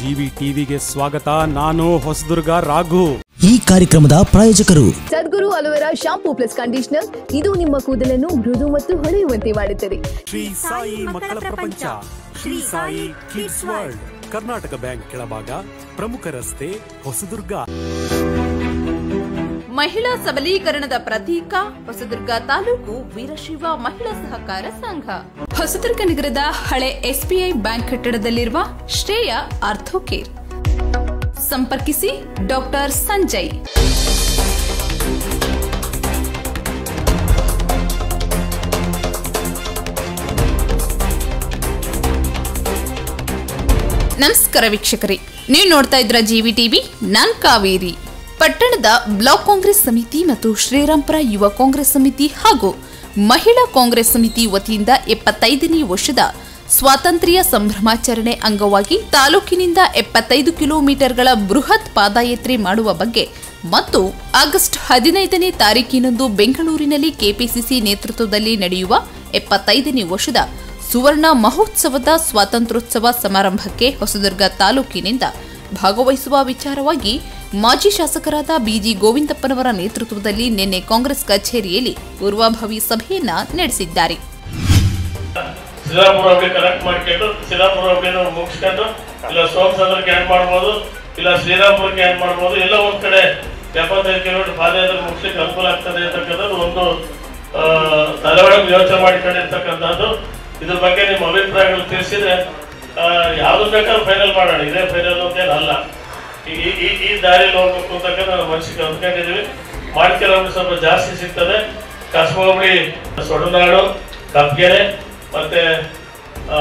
GV ಟಿವಿಗೆ ಸ್ವಾಗತ ನಾನು ಹೊಸದುರ್ಗ ರಾಘು ಈ ಕಾರ್ಯಕ್ರಮದ ಪ್ರಾಯೋಜಕರು Sadguru aloe vera shampoo plus conditioner ಇದು ನಿಮ್ಮ ಕೂದಲನ್ನು ಮೃದು ಮತ್ತು ಹೊಳೆಯುವಂತೆ ಮಾಡುತ್ತದೆ ಶ್ರೀ ಸಾಯಿ ಮಕ್ಕಳ ಪ್ರಪಂಚ Shri Sai kids world Karnataka bank ಕೆಳಭಾಗ ಪ್ರಮುಖ ರಸ್ತೆ ಹೊಸದುರ್ಗ ಮಹಿಳಾ ಸಬಲೀಕರಣದ ಪ್ರತೀಕ ಹೊಸದುರ್ಗ ತಾಲೂಕು ವೀರಶೈವ ಮಹಿಳಾ ಸಹಕಾರ ಸಂಘ ಹೊಸದುರ್ಗ ನಗರದ ಹಳೆ ಎಸ್ಬಿಐ ಬ್ಯಾಂಕ್ ಕಟ್ಟಡದಲ್ಲಿರುವ ಶ್ರೇಯ ಆರ್ಥೋಕೇರ್ ಸಂಪರ್ಕಿಸಿ ಡಾಕ್ಟರ್ ಸಂಜಯ್ ನಮಸ್ಕಾರ ವೀಕ್ಷಕರೇ ನೀವು ನೋಡ್ತಾ ಇದ್ರ ಜಿವಿ ಟಿವಿ ನಾನ್ ಕಾವೇರಿ ಪಟ್ಟಣದ ಬ್ಲಾಕ್ ಕಾಂಗ್ರೆಸ್ ಸಮಿತಿ ಮತ್ತು ಶ್ರೀರಾಂಪುರ ಯುವ ಕಾಂಗ್ರೆಸ್ ಸಮಿತಿ ಹಾಗೂ ಮಹಿಳಾ ಕಾಂಗ್ರೆಸ್ ಸಮಿತಿ ವತಿಯಿಂದ ಎಪ್ಪತ್ತೈದನೇ ವರ್ಷದ ಸ್ವಾತಂತ್ರ್ಯ ಸಂಭ್ರಮಾಚರಣೆ ಅಂಗವಾಗಿ ತಾಲೂಕಿನಿಂದ ಎಪ್ಪತ್ತೈದು ಕಿಲೋಮೀಟರ್ಗಳ ಬೃಹತ್ ಪಾದಯಾತ್ರೆ ಮಾಡುವ ಬಗ್ಗೆ ಮತ್ತು ಆಗಸ್ಟ್ ಹದಿನೈದನೇ ತಾರೀಕಿನಂದು ಬೆಂಗಳೂರಿನಲ್ಲಿ ಕೆಪಿಸಿಸಿ ನೇತೃತ್ವದಲ್ಲಿ ನಡೆಯುವ ಎಪ್ಪತ್ತೈದನೇ ವರ್ಷದ ಸುವರ್ಣ ಮಹೋತ್ಸವದ ಸ್ವಾತಂತ್ರ್ಯೋತ್ಸವ ಸಮಾರಂಭಕ್ಕೆ ಹೊಸದುರ್ಗ ತಾಲೂಕಿನಿಂದ ಭಾಗವಹಿಸುವ ವಿಚಾರವಾಗಿ ಮಾಜಿ ಶಾಸಕರಾದ ಬಿಜಿ ಗೋವಿಂದಪ್ಪನವರ ನೇತೃತ್ವದಲ್ಲಿ ನಿನ್ನೆ ಕಾಂಗ್ರೆಸ್ ಕಚೇರಿಯಲ್ಲಿ ಪೂರ್ವಭಾವಿ ಸಭೆಯನ್ನ ನಡೆಸಿದ್ದಾರೆ ಸಿದ್ದಾಪುರ ಹೋಬಳಿ ಕನೆಕ್ಟ್ ಮಾಡ್ಕೊಂಡು ಸಿದ್ದಾಪುರ ಹೋಬಳಿನ ಮುಗಿಸ್ಕೊಂಡು ಇಲ್ಲ ಸೋಮಸಂದ್ರಕ್ಕೆ ಆ್ಯಡ್ ಮಾಡ್ಬೋದು ಇಲ್ಲ ಶ್ರೀರಾಮಪುರಕ್ಕೆ ಆ್ಯಡ್ ಮಾಡ್ಬೋದು ಎಲ್ಲ ಒಂದ್ ಕಡೆ ಎಪ್ಪತ್ತೈದು ಕಿಲೋಮೀಟರ್ ಪಾದಯಾತ್ರೆ ಮುಗಿಸ್ಲಿಕ್ಕೆ ಅನುಕೂಲ ಆಗ್ತದೆ ಅಂತಕ್ಕಂಥದ್ದು ಒಂದು ಆ, ತಲೆಯೊಳಗೆ ಯೋಚನೆ ಮಾಡ್ಕೊಂಡಿರ್ತಕ್ಕಂಥದ್ದು ಇದ್ರ ಬಗ್ಗೆ ನಿಮ್ಮ ಅಭಿಪ್ರಾಯಗಳು ತಿಳಿಸಿದ್ರೆ ಯಾವ್ದು ಬೇಕಾದ್ರೂ ಫೈನಲ್ ಮಾಡೋಣ ಇದೇ ಫೈನಲ್ ಅಂತೇನು ಅಲ್ಲ ಈ ಈ- ಈ ಈ ದಾರಿಯಲ್ಲಿ ಹೋಗ್ಬೇಕು ಅಂತಕ್ಕಂಥ ನಾವು ಮನಸ್ಸಿಗೆ ಅಂದ್ಕೊಂಡಿದೀವಿ ಮಾಡ್ಕೆರೆ ಸ್ವಲ್ಪ ಜಾಸ್ತಿ ಸಿಗ್ತದೆ ಕಸಬ ಹೋಬಳಿ ಸೊಡನಾಡು ಕಬ್ಗೆರೆ ಮತ್ತೆ ಆ,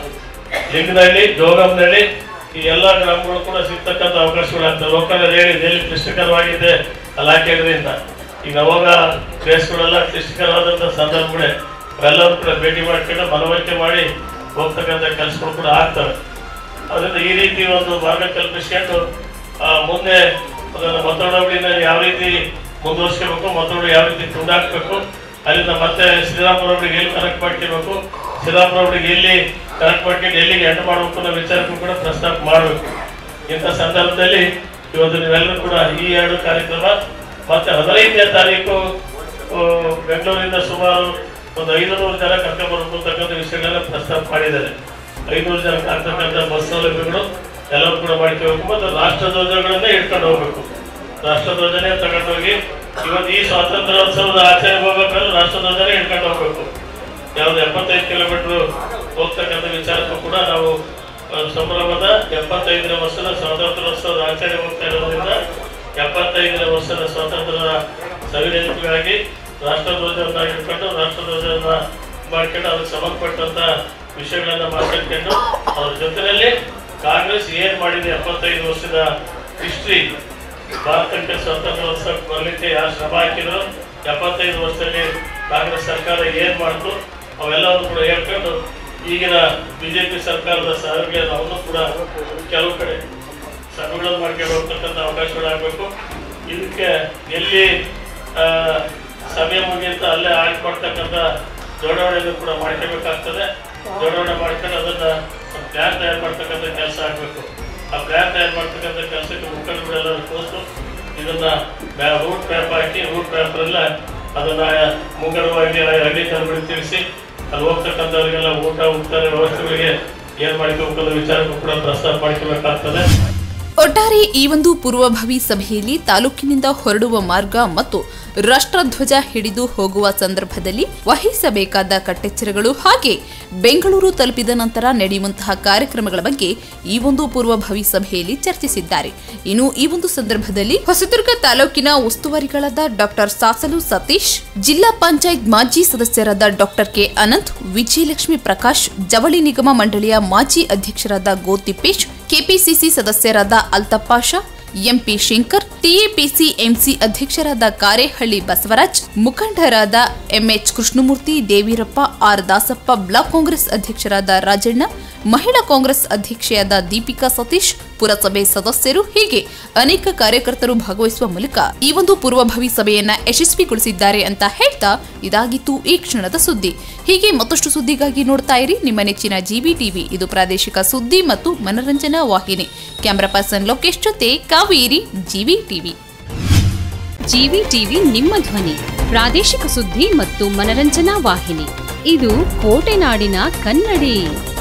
ಲಿಂಗನಹಳ್ಳಿ ಜೋಗಂನಹಳ್ಳಿ ಈ ಎಲ್ಲ ಗ್ರಾಮಗಳು ಕೂಡ ಸಿಗ್ತಕ್ಕಂಥ ಅವಕಾಶಗಳಾಗ್ತವೆ ಲೋಕಲ್ ಹೇಳಿ ಎಲ್ಲಿ ಕ್ಲಿಷ್ಟಕರವಾಗಿದೆ ಅಲ್ಲಿ ಹಾಕಿದ್ರಿಂದ ಈಗ ಅವಾಗ ಪ್ಲೇಸ್ಗಳೆಲ್ಲ ಕ್ಲಿಷ್ಟಕರವಾದಂಥ ಸಂದರ್ಭಗಳೇ ಅವೆಲ್ಲರೂ ಕೂಡ ಭೇಟಿ ಮಾಡ್ಕೊಂಡು ಮನವರಿಕೆ ಮಾಡಿ ಹೋಗ್ತಕ್ಕಂಥ ಕೆಲಸಗಳು ಕೂಡ ಆಗ್ತವೆ ಅದರಿಂದ ಈ ರೀತಿ ಒಂದು ಮಾರ್ಗ ಕಲ್ಪಿಸ್ಕೊಂಡು ಆ, ಮುಂದೆ ಅದನ್ನು ಮತೊಡವಳಿನ ಯಾವ ರೀತಿ ಮುಂದುವರ್ಸ್ಕೋಬೇಕು ಮತೊಡವು ಯಾವ ರೀತಿ ತುಂಡಾಕ್ಬೇಕು ಅಲ್ಲಿಂದ ಮತ್ತೆ ಶ್ರೀರಾಮಪುರ ಅವರಿಗೆ ಎಲ್ಲಿ ಕನೆಕ್ಟ್ ಮಾಡ್ಕೋಬೇಕು ಶ್ರೀರಾಮಪುರ ಅವರಿಗೆ ಎಲ್ಲಿ ಕನೆಕ್ಟ್ ಮಾಡ್ಕೊಂಡು ಎಲ್ಲಿಗೆ ಎಂಟು ಮಾಡಬೇಕು ಅನ್ನೋ ವಿಚಾರಕ್ಕೂ ಕೂಡ ಪ್ರಸ್ತಾಪ ಮಾಡಬೇಕು ಇಂಥ ಸಂದರ್ಭದಲ್ಲಿ ಇವತ್ತು ನೀವೆಲ್ಲರೂ ಕೂಡ ಈ ಎರಡು ಕಾರ್ಯಕ್ರಮ ಮತ್ತೆ ಹದಿನೈದನೇ ತಾರೀಕು ಆ, ಬೆಂಗಳೂರಿಂದ ಸುಮಾರು ಒಂದು ಐದುನೂರು ಜನ ಕರ್ಕೊಂಡ್ಬರ್ಬೇಕು ಅಂತಕ್ಕಂಥ ವಿಷಯಗಳನ್ನ ಪ್ರಸ್ತಾಪ ಮಾಡಿದ್ದಾರೆ ಐನೂರು ಜನ ಆಗ್ತಕ್ಕಂಥ ಬಸ್ ಸೌಲಭ್ಯಗಳು ಎಲ್ಲರೂ ಕೂಡ ಮಾಡ್ಕೋಬೇಕು ಮತ್ತು ರಾಷ್ಟ್ರ ಧ್ವಜಗಳನ್ನೇ ಇಟ್ಕೊಂಡು ಹೋಗ್ಬೇಕು ರಾಷ್ಟ್ರ ಧ್ವಜನೇ ತಗೊಂಡೋಗಿ ಇವತ್ತು ಈ ಸ್ವಾತಂತ್ರ್ಯೋತ್ಸವದ ಆಚರಣೆ ಹೋಗ್ಬೇಕಾದ್ರೆ ರಾಷ್ಟ್ರ ಧ್ವಜನೇ ಇಟ್ಕೊಂಡು ಹೋಗ್ಬೇಕು ಯಾವ್ದು ಎಪ್ಪತ್ತೈದು ಕಿಲೋಮೀಟರ್ ಹೋಗ್ತಕ್ಕಂಥ ವಿಚಾರಕ್ಕೂ ಕೂಡ ನಾವು ಆ, ಸಂಭ್ರಮದ ಎಪ್ಪತ್ತೈದನೇ ವರ್ಷದ ಸ್ವಾತಂತ್ರ್ಯೋತ್ಸವದ ಆಚರಣೆ ಹೋಗ್ತಾ ಇರೋದ್ರಿಂದ ಎಪ್ಪತ್ತೈದನೇ ವರ್ಷದ ಸ್ವಾತಂತ್ರ್ಯದ ಸವಿನೆನಪಿಗಾಗಿ ರಾಷ್ಟ್ರಧ್ವಜವನ್ನ ಇಟ್ಕೊಂಡು ರಾಷ್ಟ್ರಧ್ವಜವನ್ನ ಮಾಡ್ಕೊಂಡು ಅದಕ್ಕೆ ಸಂಬಂಧಪಟ್ಟಂತ ವಿಷಯಗಳನ್ನ ಮಾತಾಡ್ಕೊಂಡು ಅದ್ರ ಜೊತೆಯಲ್ಲಿ ಕಾಂಗ್ರೆಸ್ ಏನ್ ಮಾಡಿದೆ ಎಪ್ಪತ್ತೈದು ವರ್ಷದ ಹಿಸ್ಟ್ರಿ ಭಾರತಕ್ಕೆ ಸ್ವಾತಂತ್ರ್ಯೋತ್ಸವ ಬರಲಿಕ್ಕೆ ಯಾರು ಶ್ರಮ ಹಾಕಿದ್ರು ಎಪ್ಪತ್ತೈದು ವರ್ಷದಲ್ಲಿ ಕಾಂಗ್ರೆಸ್ ಸರ್ಕಾರ ಏನ್ ಮಾಡ್ತು ಅವೆಲ್ಲವನ್ನು ಕೂಡ ಹೇಳ್ಕೊಂಡು ಈಗಿನ ಬಿಜೆಪಿ ಸರ್ಕಾರದ ಸಹಯೋಗ ನಾವು ಕೂಡ ಕೆಲವು ಕಡೆ ಸಭೆಗಳನ್ನು ಮಾಡ್ಕೊಂಡು ಹೋಗ್ತಕ್ಕಂಥ ಅವಕಾಶಗಳಾಗಬೇಕು ಇದಕ್ಕೆ ಎಲ್ಲಿ ಆ, ಸಮಯ ಮುಗಿಯುತ್ತ ಅಲ್ಲೇ ಆಯ್ಕೆ ಮಾಡ್ತಕ್ಕಂಥ ಜೋಡಣೆಯನ್ನು ಕೂಡ ಮಾಡ್ಕೋಬೇಕಾಗ್ತದೆ ಜೋಡಣೆ ಮಾಡ್ಕೊಂಡು ಅದನ್ನ ಪ್ಲಾನ್ ತಯಾರು ಮಾಡ್ತಕ್ಕಂಥ ಕೆಲಸ ಆಗಬೇಕು ಆ ಪ್ಲಾನ್ ತಯಾರು ಮಾಡ್ತಕ್ಕಂಥ ಕೆಲಸಕ್ಕೆ ಮುಖಂಡಗಳೆಲ್ಲರೂ ಕೂತು ಇದನ್ನ ರೂಟ್ ಮ್ಯಾಪ್ ಹಾಕಿ ರೂಟ್ ಮ್ಯಾಪ್ ಎಲ್ಲ ಅದನ್ನ ಮುಂಗಡವಾಗಿ ಹಳ್ಳಿ ಜನಗಳಿಗೆ ತಿಳಿಸಿ ಅಲ್ಲಿ ಹೋಗ್ತಕ್ಕಂಥವ್ರಿಗೆಲ್ಲ ಊಟ ಉತ್ತರ ವ್ಯವಸ್ಥೆಗಳಿಗೆ ಏನ್ ಮಾಡ್ಕೋಬೇಕು ಅನ್ನೋ ವಿಚಾರಕ್ಕೂ ಕೂಡ ಪ್ರಸ್ತಾಪ ಮಾಡ್ಕೋಬೇಕಾಗ್ತದೆ ಒಟ್ಟಾರೆ ಈ ಒಂದು ಪೂರ್ವಭಾವಿ ಸಭೆಯಲ್ಲಿ ತಾಲೂಕಿನಿಂದ ಹೊರಡುವ ಮಾರ್ಗ ಮತ್ತು ರಾಷ್ಟ್ರಧ್ವಜ ಹಿಡಿದು ಹೋಗುವ ಸಂದರ್ಭದಲ್ಲಿ ವಹಿಸಬೇಕಾದ ಕಟ್ಟೆಚ್ಚರಗಳು ಹಾಗೆ ಬೆಂಗಳೂರು ತಲುಪಿದ ನಂತರ ನಡೆಯುವಂತಹ ಕಾರ್ಯಕ್ರಮಗಳ ಬಗ್ಗೆ ಈ ಒಂದು ಪೂರ್ವಭಾವಿ ಸಭೆಯಲ್ಲಿ ಚರ್ಚಿಸಿದ್ದಾರೆ ಇನ್ನು ಈ ಒಂದು ಸಂದರ್ಭದಲ್ಲಿ ಹೊಸದುರ್ಗ ತಾಲೂಕಿನ ಉಸ್ತುವಾರಿಗಳಾದ ಡಾಕ್ಟರ್ ಸಾಸಲು ಸತೀಶ್ ಜಿಲ್ಲಾ ಪಂಚಾಯತ್ ಮಾಜಿ ಸದಸ್ಯರಾದ ಡಾಕ್ಟರ್ ಕೆ ಅನಂತ್ ವಿಜಯಲಕ್ಷ್ಮಿ ಪ್ರಕಾಶ್ ಜವಳಿ ನಿಗಮ ಮಂಡಳಿಯ ಮಾಜಿ ಅಧ್ಯಕ್ಷರಾದ ಗೋತಿಪ್ಪೇಶ್ ಕೆಪಿಸಿಸಿ ಸದಸ್ಯರಾದ Altaf Pasha MP Shankar TAPC MC ಅಧ್ಯಕ್ಷರಾದ ಕಾರೇಹಳ್ಳಿ ಬಸವರಾಜ್ ಮುಖಂಡರಾದ MH Krishnamurthy Devirappa R Dasappa block Congress ಅಧ್ಯಕ್ಷರಾದ ರಾಜಣ್ಣ ಮಹಿಳಾ ಕಾಂಗ್ರೆಸ್ ಅಧ್ಯಕ್ಷೆಯಾದ ದೀಪಿಕಾ ಸತೀಶ್ ಪುರಸಭೆ ಸದಸ್ಯರು ಹೀಗೆ ಅನೇಕ ಕಾರ್ಯಕರ್ತರು ಭಾಗವಹಿಸುವ ಮೂಲಕ ಈ ಒಂದು ಪೂರ್ವಭಾವಿ ಸಭೆಯನ್ನ ಯಶಸ್ವಿಗೊಳಿಸಿದ್ದಾರೆ ಅಂತ ಹೇಳ್ತಾ ಇದಾಗಿತ್ತು ಈ ಕ್ಷಣದ ಸುದ್ದಿ ಹೀಗೆ ಮತ್ತಷ್ಟು ಸುದ್ದಿಗಾಗಿ ನೋಡ್ತಾ ಇರಿ ನಿಮ್ಮ ನೆಚ್ಚಿನ ಜಿಬಿ ಟಿವಿ ಇದು ಪ್ರಾದೇಶಿಕ ಸುದ್ದಿ ಮತ್ತು ಮನರಂಜನಾ ವಾಹಿನಿ ಕ್ಯಾಮರಾ ಪರ್ಸನ್ ಲೋಕೇಶ್ ಜೊತೆ Kaveri GV TV GV TV ನಿಮ್ಮ ಧ್ವನಿ ಪ್ರಾದೇಶಿಕ ಸುದ್ದಿ ಮತ್ತು ಮನರಂಜನಾ ವಾಹಿನಿ ಇದು ಕೋಟೆನಾಡಿನ ಕನ್ನಡಿ